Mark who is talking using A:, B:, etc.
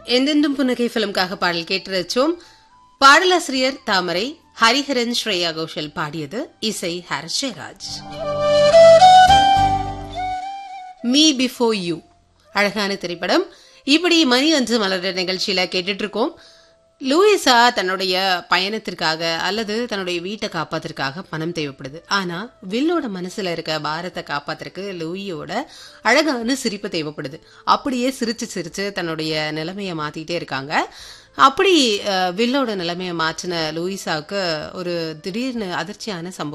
A: எந்தெந்தும் புன்னகை பிலிம்காக பாடல் கேட்டு ரசிச்சோம் பாடலாசிரியர் தாமரை ஹரிஹரன் ஸ்ரேயா கோஷல் பாடியது இசை Harris Jayaraj me before you அழகான திரைப்படம் இப்படி மணி அஞ்சு மலர் நிகழ்ச்சியில கேட்டுட்டு இருக்கோம் லூயிஸா தன்னுடைய பயணத்திற்காக அல்லது தன்னுடைய வீட்டை காப்பாத்துறதுக்காக பணம் தேவைப்படுது ஆனா வில்லோட மனசுல இருக்க பாரத்தை காப்பாத்துறதுக்கு லூயியோட அழகான சிரிப்பு தேவைப்படுது அப்படியே சிரிச்சு சிரிச்சு தன்னுடைய நிலைமையை மாத்திட்டே இருக்காங்க அப்படி அஹ், வில்லோட நிலைமையை மாற்றின லூயிஸாவுக்கு ஒரு திடீர்னு அதிர்ச்சியான சம்பவம்